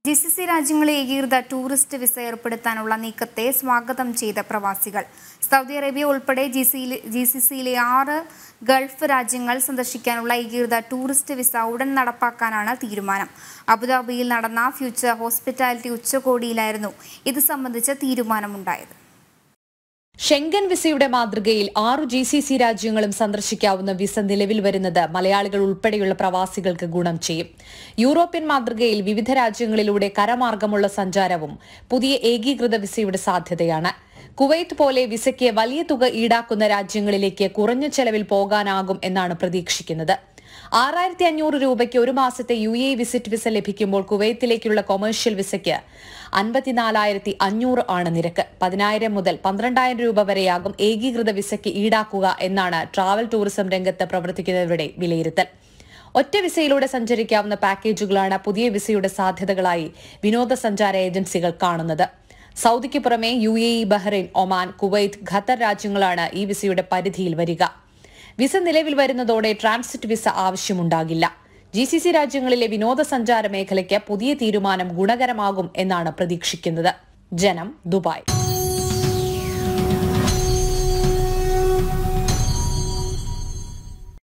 G C C രാജ്യങ്ങളെ ഏകീകൃത tourist visa ഏർപ്പെടുത്താനുള്ള നീക്കത്തെ സ്വാഗതം ചെയ്ത പ്രവാസികൾ സൗദി അറേബ്യ ഉൾപ്പെടെ ജി സിയിലെ ജി സി സിയിലെ ആറ് ഗൾഫ് രാജ്യങ്ങൾ സന്ദർശിക്കാനുള്ള ഏകീകൃത ടൂറിസ്റ്റ് വിസ ഉടൻ നടപ്പാക്കാനാണ് തീരുമാനം അബുദാബിയിൽ നടന്ന ഫ്യൂച്ചർ ഹോസ്പിറ്റാലിറ്റി ഉച്ചകോടിയിലായിരുന്നു ഇത് സംബന്ധിച്ച തീരുമാനമുണ്ടായത് ഷെങ്കൻ വിസയുടെ മാതൃകയിൽ ആറു ജി സി സി രാജ്യങ്ങളും സന്ദർശിക്കാവുന്ന വിസ നിലവിൽ വരുന്നത് മലയാളികൾ ഉൾപ്പെടെയുള്ള പ്രവാസികൾക്ക് ഗുണം ചെയ്യും യൂറോപ്യൻ മാതൃകയിൽ വിവിധ രാജ്യങ്ങളിലൂടെ കരമാർഗമുള്ള സഞ്ചാരവും പുതിയ ഏകീകൃത വിസയുടെ സാധ്യതയാണ് കുവൈത്ത് പോലെ വിസയ്ക്ക് വലിയ തുക ഈടാക്കുന്ന രാജ്യങ്ങളിലേക്ക് കുറഞ്ഞ ചെലവിൽ പോകാനാകും എന്നാണ് പ്രതീക്ഷിക്കുന്നത് ആറായിരത്തി അഞ്ഞൂറ് രൂപയ്ക്ക് ഒരു മാസത്തെ യു എ വിസിറ്റ് വിസ ലഭിക്കുമ്പോൾ കുവൈത്തിലേക്കുള്ള കൊമേഴ്ഷ്യൽ വിസയ്ക്ക് അൻപത്തിനാലായിരത്തി അഞ്ഞൂറ് ആണ് നിരക്ക് പതിനായിരം മുതൽ പന്ത്രണ്ടായിരം രൂപ വരെയാകും ഏകീകൃത വിസയ്ക്ക് ഈടാക്കുക എന്നാണ് ട്രാവൽ ടൂറിസം രംഗത്ത് പ്രവർത്തിക്കുന്നവരുടെ വിലയിരുത്തൽ ഒറ്റ വിസയിലൂടെ സഞ്ചരിക്കാവുന്ന പാക്കേജുകളാണ് പുതിയ വിസയുടെ സാധ്യതകളായി വിനോദസഞ്ചാര ഏജൻസികൾ കാണുന്നത് സൗദിക്ക് പുറമെ U A E Bahrain Oman Kuwait Qatar രാജ്യങ്ങളാണ് ഈ വിസയുടെ പരിധിയിൽ വരിക വിസ നിലവിൽ വരുന്നതോടെ ട്രാൻസിറ്റ് വിസ ആവശ്യമുണ്ടാകില്ല ജി സി സി രാജ്യങ്ങളിലെ വിനോദസഞ്ചാര മേഖലയ്ക്ക് പുതിയ തീരുമാനം ഗുണകരമാകും എന്നാണ് പ്രതീക്ഷിക്കുന്നത് ജനം ദുബായ്